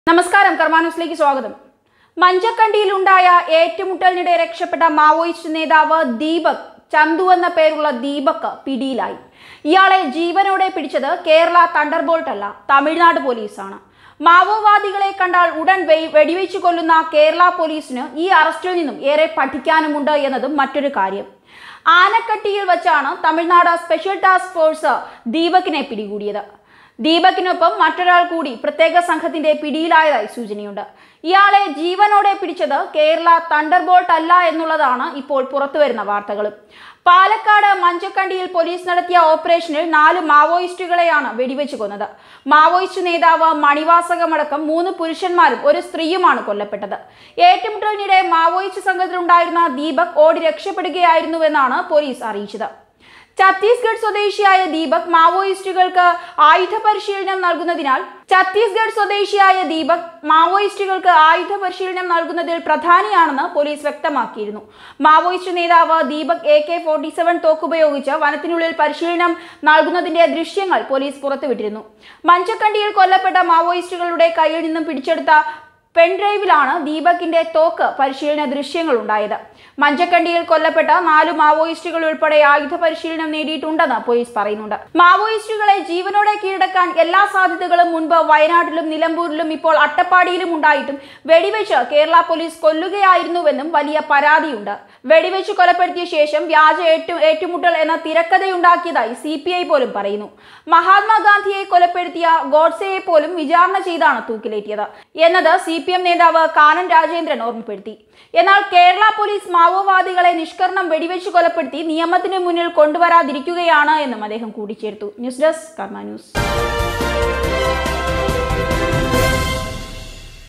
നമസ്കാരം കർമാന്യൂസിലേക്ക് സ്വാഗതം മഞ്ചക്കണ്ടിയിലുണ്ടായ ഏറ്റുമുട്ടലിനിടെ രക്ഷപ്പെട്ട മാവോയിസ്റ്റ് നേതാവ് ദീപക് ചന്തു എന്ന പേരുള്ള ദീപക് പിടിയിലായി ഇയാളെ ജീവനോടെ പിടിച്ചത് കേരള തണ്ടർബോൾട്ട് അല്ല തമിഴ്നാട് പോലീസാണ് മാവോവാദികളെ കണ്ടാൽ ഉടൻ വെ- വെടിവെച്ചു കൊല്ലുന്ന കേരള പോലീസിന് ഈ അറസ്റ്റിൽ നിന്നും ഏറെ പഠിക്കാനുമുണ്ട് എന്നതും മറ്റൊരു കാര്യം ആനക്കട്ടിയിൽ വച്ചാണ് തമിഴ്നാട് സ്പെഷ്യൽ ടാസ്ക് ഫോഴ്സ് ദീപകിനെ പിടികൂടിയത് ദീപകിനൊപ്പം മറ്റൊരാൾ കൂടി പ്രത്യേക സംഘത്തിന്റെ പിടിയിലായതായി സൂചനയുണ്ട് ഇയാളെ ജീവനോടെ പിടിച്ചത് കേരള തണ്ടർബോൾട്ട് അല്ല എന്നുള്ളതാണ് ഇപ്പോൾ പുറത്തുവരുന്ന വാർത്തകളും പാലക്കാട് മഞ്ചക്കണ്ടിയിൽ പോലീസ് നടത്തിയ ഓപ്പറേഷനിൽ നാല് മാവോയിസ്റ്റുകളെയാണ് വെടിവെച്ച് കൊന്നത് മാവോയിസ്റ്റ് നേതാവ് മണിവാസകമടക്കം മൂന്ന് പുരുഷന്മാരും ഒരു സ്ത്രീയുമാണ് കൊല്ലപ്പെട്ടത് ഏറ്റുമുട്ടലിനിടെ മാവോയിസ്റ്റ് സംഘത്തിലുണ്ടായിരുന്ന ദീപക് ഓടി രക്ഷപ്പെടുകയായിരുന്നുവെന്നാണ് പോലീസ് അറിയിച്ചത് ഛത്തീസ്ഗഡ് സ്വദേശിയായ ദീപക് മാവോയിസ്റ്റുകൾക്ക് ആയുധ പരിശീലനം നൽകുന്നതിനാൽ ഛത്തീസ്ഗഡ് സ്വദേശിയായ ദീപക് മാവോയിസ്റ്റുകൾക്ക് ആയുധ പരിശീലനം നൽകുന്നതിൽ പ്രധാനിയാണെന്ന് പോലീസ് വ്യക്തമാക്കിയിരുന്നു മാവോയിസ്റ്റ് നേതാവ് Deepak A K forty seven തോക്കുപയോഗിച്ച് വനത്തിനുള്ളിൽ പരിശീലനം നൽകുന്നതിന്റെ ദൃശ്യങ്ങൾ പോലീസ് പുറത്തുവിട്ടിരുന്നു മഞ്ചക്കണ്ടിയിൽ കൊല്ലപ്പെട്ട മാവോയിസ്റ്റുകളുടെ കയ്യിൽ നിന്നും പിടിച്ചെടുത്ത പെൻഡ്രൈവിലാണ് ദീപകിന്റെ തോക്ക് പരിശീലന ദൃശ്യങ്ങൾ ഉണ്ടായത് മഞ്ചക്കണ്ടിയിൽ കൊല്ലപ്പെട്ട നാല് മാവോയിസ്റ്റുകൾ ഉൾപ്പെടെ ആയുധ പരിശീലനം നേടിയിട്ടുണ്ടെന്ന് പോലീസ് പറയുന്നുണ്ട് മാവോയിസ്റ്റുകളെ ജീവനോടെ കീഴടക്കാൻ എല്ലാ സാധ്യതകളും മുൻപ് വയനാട്ടിലും നിലമ്പൂരിലും ഇപ്പോൾ അട്ടപ്പാടിയിലും ഉണ്ടായിട്ടും വെടിവെച്ച് കേരള പോലീസ് കൊല്ലുകയായിരുന്നുവെന്നും വലിയ പരാതിയുണ്ട് വെടിവെച്ച് കൊലപ്പെടുത്തിയ ശേഷം വ്യാജ ഏറ്റു ഏറ്റുമുട്ടൽ എന്ന തിരക്കഥയുണ്ടാക്കിയതായി സി പി ഐ പോലും പറയുന്നു മഹാത്മാഗാന്ധിയെ കൊലപ്പെടുത്തിയ ഗോഡ്സെയെ പോലും വിചാരണ ചെയ്താണ് തൂക്കിലേറ്റിയത് എന്നത് സി പി എം നേതാവ് കാനൻ രാജേന്ദ്രൻ ഓർമ്മപ്പെടുത്തി എന്നാൽ കേരള പോലീസ് മാവോവാദികളെ നിഷ്കരണം വെടിവെച്ച് കൊലപ്പെടുത്തി നിയമത്തിന് മുന്നിൽ കൊണ്ടുവരാതിരിക്കുകയാണ് എന്നും അദ്ദേഹം കൂട്ടിച്ചേർത്തു ന്യൂസ് ഡെസ്ക് കർമ്മ ന്യൂസ്